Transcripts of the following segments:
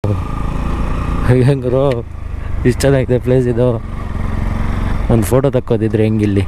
ಹೆಂಗ್ರು ಇಷ್ಟು ಚೆನ್ನಾಗಿದೆ ಪ್ಲೇಸ್ ಇದು ಒಂದು ಫೋಟೋ ತಕ್ಕೋದಿದ್ರೆ ಹೆಂಗಿಲ್ಲಿ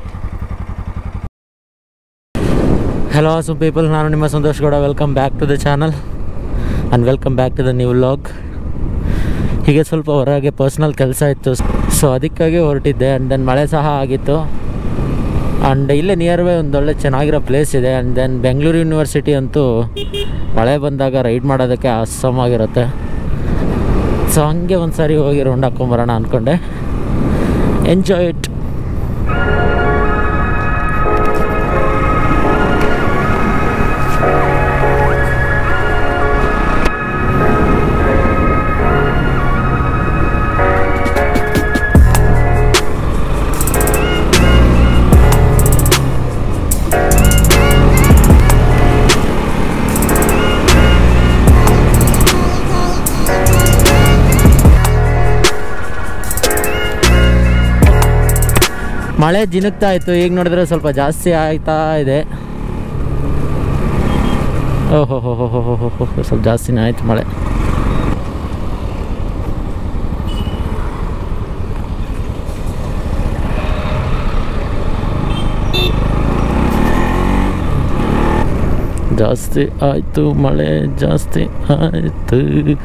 ಹಲೋ ಸು ಪೀಪಲ್ ನಾನು ನಿಮ್ಮ Santosh Gowda welcome back to the channel and welcome back to the new vlog ಹೀಗೆ ಸ್ವಲ್ಪ ಹೊರಗೆ ಪರ್ಸ್ನಲ್ ಕೆಲಸ ಇತ್ತು ಸೊ ಅದಕ್ಕಾಗಿ ಹೊರಟಿದ್ದೆ ಆ್ಯಂಡ್ ದೆನ್ ಮಳೆ ಸಹ ಆಗಿತ್ತು ಆ್ಯಂಡ್ ಇಲ್ಲೇ ನಿಯರ್ ಬೈ ಒಂದು ಒಳ್ಳೆ ಚೆನ್ನಾಗಿರೋ ಪ್ಲೇಸ್ ಇದೆ ಆ್ಯಂಡ್ ದೆನ್ ಬೆಂಗಳೂರು ಯೂನಿವರ್ಸಿಟಿ ಅಂತೂ ಮಳೆ ಬಂದಾಗ ರೈಡ್ ಮಾಡೋದಕ್ಕೆ ಆಗಿರುತ್ತೆ ಸೊ ಹಂಗೆ ಒಂದು ಸಾರಿ ಹೋಗಿ ರೌಂಡ್ ಹಾಕ್ಕೊಂಬರೋಣ ಅಂದ್ಕೊಂಡೆ ಎಂಜಾಯ್ ಇಟ್ ಮಳೆ ಜಿನುಗ್ತಾ ಇತ್ತು ಈಗ ನೋಡಿದ್ರೆ ಸ್ವಲ್ಪ ಜಾಸ್ತಿ ಆಯ್ತಾ ಇದೆ ಓಹೋ ಹೋ ಹೋ ಹೋ ಹೋ ಹೋ ಹೋ ಸ್ವಲ್ಪ ಜಾಸ್ತಿನೇ ಆಯ್ತು ಮಳೆ ಜಾಸ್ತಿ ಆಯ್ತು ಮಳೆ ಜಾಸ್ತಿ ಆಯ್ತು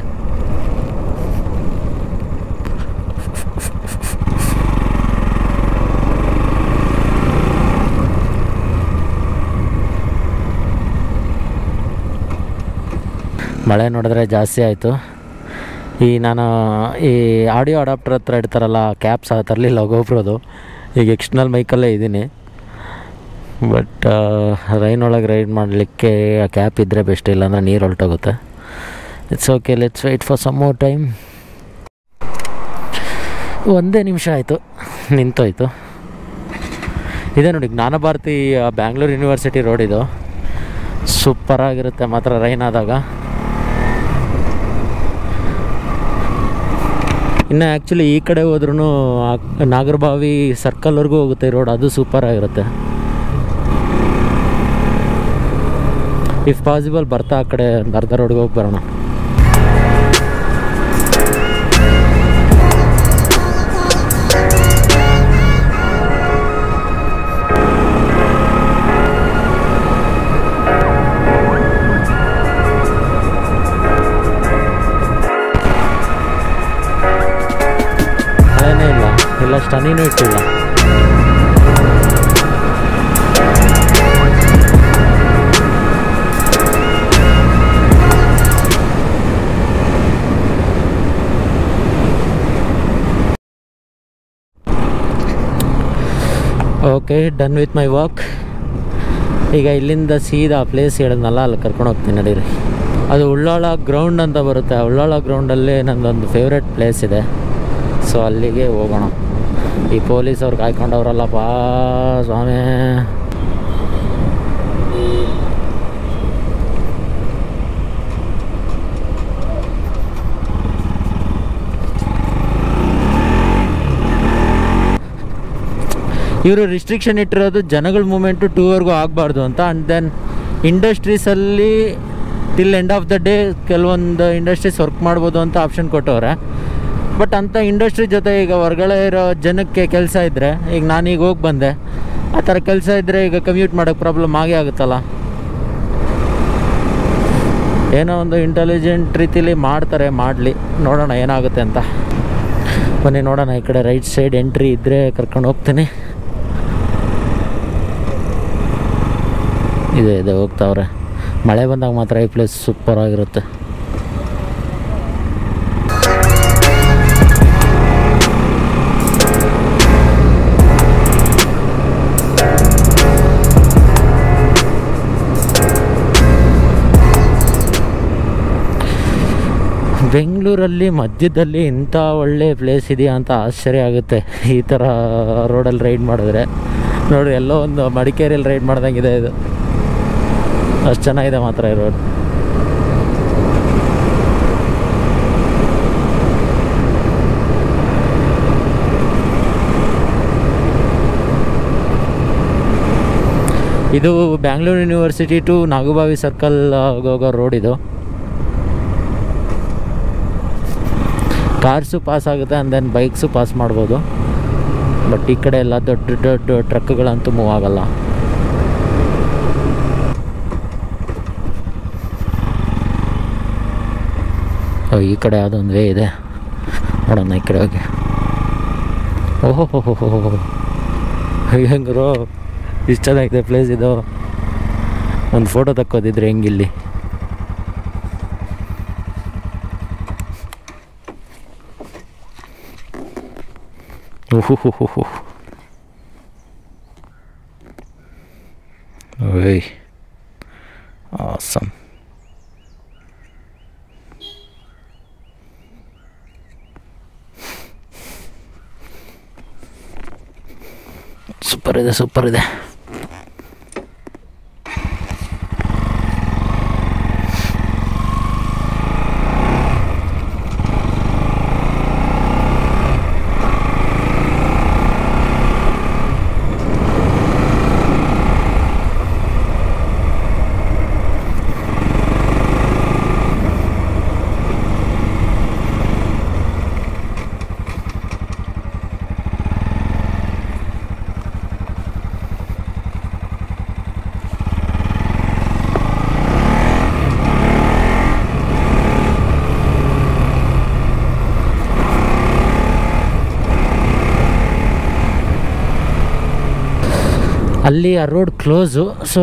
ಮಳೆ ನೋಡಿದ್ರೆ ಜಾಸ್ತಿ ಆಯಿತು ಈ ನಾನು ಈ ಆಡಿಯೋ ಅಡಾಪ್ಟರ್ ಹತ್ರ ಇಡ್ತಾರಲ್ಲ ಕ್ಯಾಪ್ಸ್ ಆ ತರಲಿಲ್ಲ ಒಬ್ಬರದು ಈಗ ಎಕ್ಸ್ಟರ್ನಲ್ ಮೈಕಲ್ಲೇ ಇದ್ದೀನಿ ಬಟ್ ರೈನ್ ಒಳಗೆ ರೈಡ್ ಮಾಡಲಿಕ್ಕೆ ಆ ಕ್ಯಾಪ್ ಇದ್ದರೆ ಬೆಸ್ಟ್ ಇಲ್ಲಾಂದರೆ ನೀರು ಹೊಲ್ಟೋಗುತ್ತೆ it's okay let's wait for some more time ಒಂದೇ ನಿಮಿಷ ಆಯಿತು ನಿಂತೋಯ್ತು ಇದೆ ನೋಡಿ ಜ್ಞಾನಭಾರತಿ ಬ್ಯಾಂಗ್ಳೂರು ಯೂನಿವರ್ಸಿಟಿ ರೋಡ್ ಇದು ಸೂಪರಾಗಿರುತ್ತೆ ಮಾತ್ರ ರೈನ್ ಆದಾಗ ಇನ್ನು ಆ್ಯಕ್ಚುಲಿ ಈ ಕಡೆ ಹೋದ್ರೂ ನಾಗರಬಾವಿ ಸರ್ಕಲ್ವರೆಗೂ ಹೋಗುತ್ತೆ ರೋಡ್ ಅದು ಸೂಪರ್ ಆಗಿರುತ್ತೆ ಇಫ್ ಪಾಸಿಬಲ್ ಬರ್ತಾ ಆ ಕಡೆ ಒಂದು ಅರ್ಧ ರೋಡ್ಗೆ ಹೋಗಿ ಬರೋಣ ಮಳೆನೇ ಇಲ್ಲ ಇಲ್ಲ ಸ್ಟನಿನೂ ಇಟ್ಟಿಲ್ಲ okay done with my walk ಈಗ ಇಲ್ಲಿಂದ ಸೀದಾ ಪ್ಲೇಸ್ ಹೇಳಿದ್ನಲ್ಲ ಅಲ್ಲಿ ಕರ್ಕೊಂಡು ಹೋಗ್ತೀನಿ ನಡೀರಿ ಅದು ಉಳ್ಳಾಳ ಗ್ರೌಂಡ್ ಅಂತ ಬರುತ್ತೆ ಆ ಉಳ್ಳಾಳ ಗ್ರೌಂಡಲ್ಲಿ ನನ್ನದೊಂದು ಫೇವ್ರೆಟ್ ಪ್ಲೇಸ್ ಇದೆ ಸೊ ಅಲ್ಲಿಗೆ ಹೋಗೋಣ ಈ ಪೊಲೀಸ್ ಅವ್ರು ಕಾಯ್ಕೊಂಡವ್ರಲ್ಲಪ್ಪ ಸ್ವಾಮಿ ಇವರು ರಿಸ್ಟ್ರಿಕ್ಷನ್ ಇಟ್ಟಿರೋದು ಜನಗಳ ಮೂಮೆಂಟು ಟೂವರೆಗೂ ಆಗಬಾರ್ದು ಅಂತ ಆ್ಯಂಡ್ ದೆನ್ ಇಂಡಸ್ಟ್ರೀಸಲ್ಲಿ till end of the day ಕೆಲವೊಂದು ಇಂಡಸ್ಟ್ರೀಸ್ ವರ್ಕ್ ಮಾಡ್ಬೋದು ಅಂತ ಆಪ್ಷನ್ ಕೊಟ್ಟವ್ರೆ ಬಟ್ ಅಂಥ ಇಂಡಸ್ಟ್ರಿ ಜೊತೆ ಈಗ ಹೊರಗಡೆ ಇರೋ ಜನಕ್ಕೆ ಕೆಲಸ ಇದ್ದರೆ ಈಗ ನಾನೀಗ ಹೋಗಿ ಬಂದೆ ಆ ಥರ ಕೆಲಸ ಇದ್ದರೆ ಈಗ ಕಮ್ಯೂಟ್ ಮಾಡೋಕ್ಕೆ ಪ್ರಾಬ್ಲಮ್ ಆಗೇ ಆಗುತ್ತಲ್ಲ ಏನೋ ಒಂದು ಇಂಟೆಲಿಜೆಂಟ್ ರೀತಿಲಿ ಮಾಡ್ತಾರೆ ಮಾಡಲಿ ನೋಡೋಣ ಏನಾಗುತ್ತೆ ಅಂತ ಬನ್ನಿ ನೋಡೋಣ ಈ ಕಡೆ ರೈಟ್ ಸೈಡ್ ಎಂಟ್ರಿ ಇದ್ದರೆ ಕರ್ಕೊಂಡು ಹೋಗ್ತೀನಿ ಇದೆ ಇದೆ ಹೋಗ್ತಾವ್ರೆ ಮಳೆ ಬಂದಾಗ ಮಾತ್ರ ಈ ಪ್ಲೇಸ್ ಸೂಪರ್ ಆಗಿರುತ್ತೆ ಬೆಂಗಳೂರಲ್ಲಿ ಮಧ್ಯದಲ್ಲಿ ಇಂಥ ಒಳ್ಳೆ ಪ್ಲೇಸ್ ಇದೆಯಾ ಅಂತ ಆಶ್ಚರ್ಯ ಆಗುತ್ತೆ ಈ ಥರ ರೋಡಲ್ಲಿ ರೈಡ್ ಮಾಡಿದ್ರೆ ನೋಡಿ ಎಲ್ಲೋ ಒಂದು ಮಡಿಕೇರಿಯಲ್ಲಿ ರೈಡ್ ಮಾಡ್ದಂಗಿದೆ ಇದು ಅಷ್ಟು ಚೆನ್ನಾಗಿದೆ ಮಾತ್ರ ಈ ರೋಡ್ ಇದು Bangalore university to Nagarbhavi circle ಹೋಗೋ ರೋಡ್ ಇದು ಕಾರ್ಸು ಪಾಸ್ ಆಗುತ್ತೆ ಆ್ಯಂಡ್ ದೆನ್ ಬೈಕ್ಸು ಪಾಸ್ ಮಾಡ್ಬೋದು ಬಟ್ ಈ ಕಡೆ ಎಲ್ಲ ದೊಡ್ಡ ದೊಡ್ಡ ಟ್ರಕ್ಗಳಂತೂ ಮೂವ್ ಆಗಲ್ಲ ಓ, ಈ ಕಡೆ ಯಾವುದೊಂದು ವೇ ಇದೆ ನೋಡೋಣ ಈ ಕಡೆ ಹೋಗಿ ಓಹೋ ಹೋ ಹೋ ಹೋ ಹೆಂಗ್ರೋ ಇಷ್ಟು ಚೆನ್ನಾಗಿದೆ ಪ್ಲೇಸ್ ಇದು ಒಂದು ಫೋಟೋ ತಕ್ಕೋದಿದ್ರೆ ಹೆಂಗಿಲ್ಲಿ ಓಹೋ ಓಯ್ ಆಸಮ್ ಸೂಪರ್ ಇದೆ ಸೂಪರ್ ಇದೆ ಅಲ್ಲಿ ಆ ರೋಡ್ ಕ್ಲೋಸು ಸೊ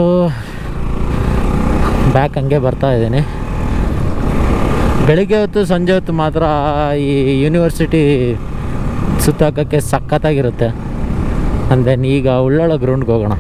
ಬ್ಯಾಕ್ ಹಂಗೆ ಬರ್ತಾ ಇದ್ದೀನಿ ಬೆಳಿಗ್ಗೆ ಹೊತ್ತು ಸಂಜೆ ಹೊತ್ತು ಮಾತ್ರ ಈ ಯೂನಿವರ್ಸಿಟಿ ಸುತ್ತಾಕೋಕ್ಕೆ ಸಖತ್ತಾಗಿರುತ್ತೆ ಆ್ಯಂಡ್ ದೆನ್ ಈಗ ಉಳ್ಳಾಳ ಗ್ರೌಂಡ್ಗೆ ಹೋಗೋಣ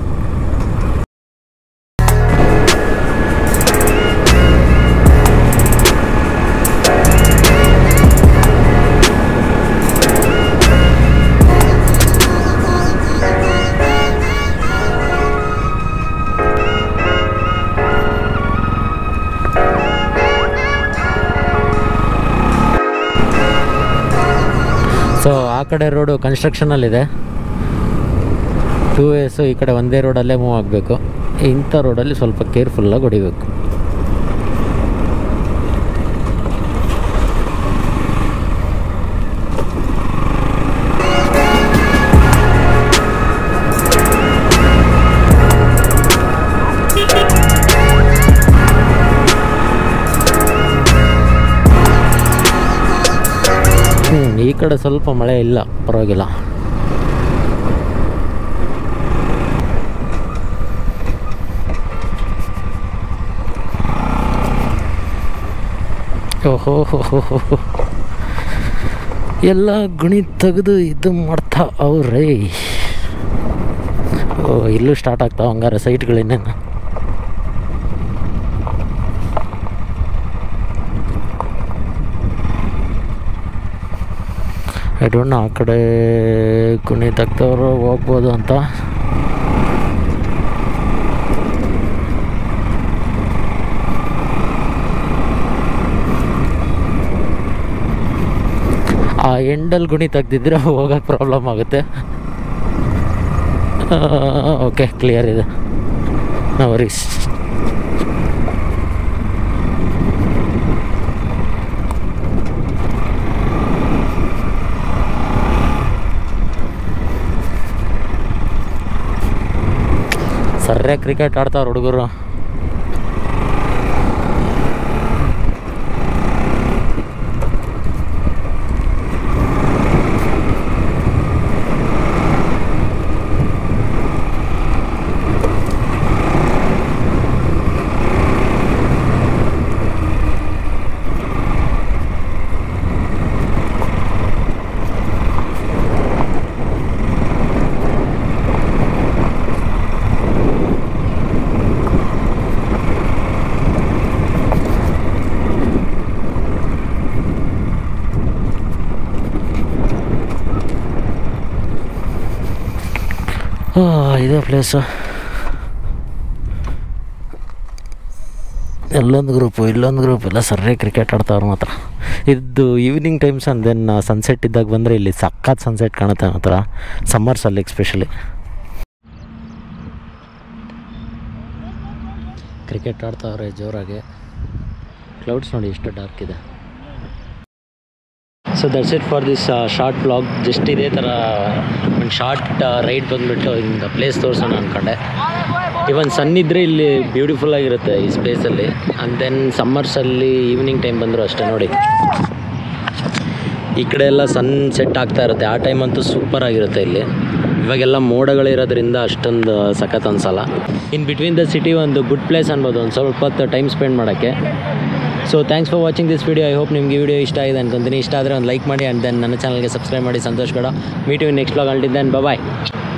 ಸೊ ಆ ಕಡೆ ರೋಡು ಕನ್ಸ್ಟ್ರಕ್ಷನಲ್ಲಿದೆ ಟೂ ವೇಸು ಈ ಕಡೆ ಒಂದೇ ರೋಡಲ್ಲೇ ಮೂವ್ ಆಗಬೇಕು ಇಂಥ ರೋಡಲ್ಲಿ ಸ್ವಲ್ಪ ಕೇರ್ಫುಲ್ಲಾಗಿ ಹೊಡಿಬೇಕು ಹ್ಞೂ ಈ ಕಡೆ ಸ್ವಲ್ಪ ಮಳೆ ಇಲ್ಲ ಪರವಾಗಿಲ್ಲ ಓಹೋ ಹೋ ಹೋ ಹೋ ಹೋ. ಎಲ್ಲ ಗುಣಿ ತೆಗೆದು ಇದು ಮಾಡ್ತಾ ಅವ್ರೇ ಓ ಇಲ್ಲೂ ಸ್ಟಾರ್ಟ್ ಆಗ್ತಾವ ಹಂಗಾರೆ ಸೈಟ್ಗಳಿನ್ನೇನು ಐ ಡೋಂಟ್ ನೋ ಆ ಕಡೆ ಕುಣಿ ತಗ್ದವರು ಹೋಗ್ಬೋದು ಅಂತ ಆ ಎಂಡಲ್ಲಿ ಗುಣಿ ತೆಗ್ದಿದ್ರೆ ಹೋಗೋಕೆ ಪ್ರಾಬ್ಲಮ್ ಆಗುತ್ತೆ ಓಕೆ ಕ್ಲಿಯರ್ ಇದೆ ನೋ ವರೀಸ್ ಸರ್ರೆ ಕ್ರಿಕೆಟ್ ಆಡ್ತಾವ್ರ ಹುಡುಗರು ಆ, ಇದೇ ಪ್ಲೇಸು ಎಲ್ಲೊಂದು ಗ್ರೂಪು ಇಲ್ಲೊಂದು ಗ್ರೂಪ್ ಎಲ್ಲ ಸರ್ರೇ ಕ್ರಿಕೆಟ್ ಆಡ್ತಾವ್ರು ಮಾತ್ರ ಇದು evening times and then sunset ಇದ್ದಾಗ ಬಂದರೆ ಇಲ್ಲಿ ಸಖತ್ ಸನ್ಸೆಟ್ ಕಾಣುತ್ತೆ ಮಾತ್ರ ಸಮ್ಮರ್ಸಲ್ಲಿ ಎಕ್ಸ್ಪೆಷಲಿ ಕ್ರಿಕೆಟ್ ಆಡ್ತಾವ್ರೆ ಜೋರಾಗಿ ಕ್ಲೌಡ್ಸ್ ನೋಡಿ ಎಷ್ಟು ಡಾರ್ಕ್ ಇದೆ so that's it for this short blog just ಇದೇ ಥರ ಒಂದು ಶಾರ್ಟ್ ರೈಡ್ ಬಂದುಬಿಟ್ಟು ಹಿಂಗೆ ಪ್ಲೇಸ್ ತೋರಿಸೋಣ ಅಂದ್ಕೊಂಡೆ ಇವನ್ ಸನ್ ಇದ್ದರೆ ಇಲ್ಲಿ ಬ್ಯೂಟಿಫುಲ್ ಆಗಿರುತ್ತೆ ಈ ಸ್ಪೇಸಲ್ಲಿ ಆ್ಯಂಡ್ ದೆನ್ ಸಮ್ಮರ್ಸಲ್ಲಿ ಈವ್ನಿಂಗ್ ಟೈಮ್ ಬಂದರೂ ಅಷ್ಟೇ ನೋಡಿ ಈ ಕಡೆ ಎಲ್ಲ ಸನ್ ಸೆಟ್ ಆಗ್ತಾ ಇರುತ್ತೆ ಆ ಟೈಮ್ ಅಂತೂ ಸೂಪರ್ ಆಗಿರುತ್ತೆ ಇಲ್ಲಿ ಇವಾಗೆಲ್ಲ ಮೋಡಗಳಿರೋದ್ರಿಂದ ಅಷ್ಟೊಂದು ಸಖತ್ ಅನ್ಸಲ್ಲ ಇನ್ ಬಿಟ್ವೀನ್ ದ ಸಿಟಿ ಒಂದು ಗುಡ್ ಪ್ಲೇಸ್ ಅನ್ಬೋದು ಒಂದು ಸ್ವಲ್ಪ ಹೊತ್ತು ಟೈಮ್ ಸ್ಪೆಂಡ್ ಮಾಡೋಕ್ಕೆ so thanks for watching this video I hope ನಿಮಗೆ ವಿಡಿಯೋ ಇಷ್ಟ ಆಗಿದೆ ಅನ್ಕೊಂತೀನಿ ಇಷ್ಟ ಆದರೆ ಒಂದು ಲೈಕ್ ಮಾಡಿ ಆ್ಯಂಡ್ ದೆನ್ ನನ್ನ ಚಾನಲ್ಗೆ ಸಬ್ಸ್ಕ್ರೈಬ್ ಮಾಡಿ Santosh Gowda meet you next blog ಅಲ್ಟಿದ್ದೇನೆ ಬಾಯ್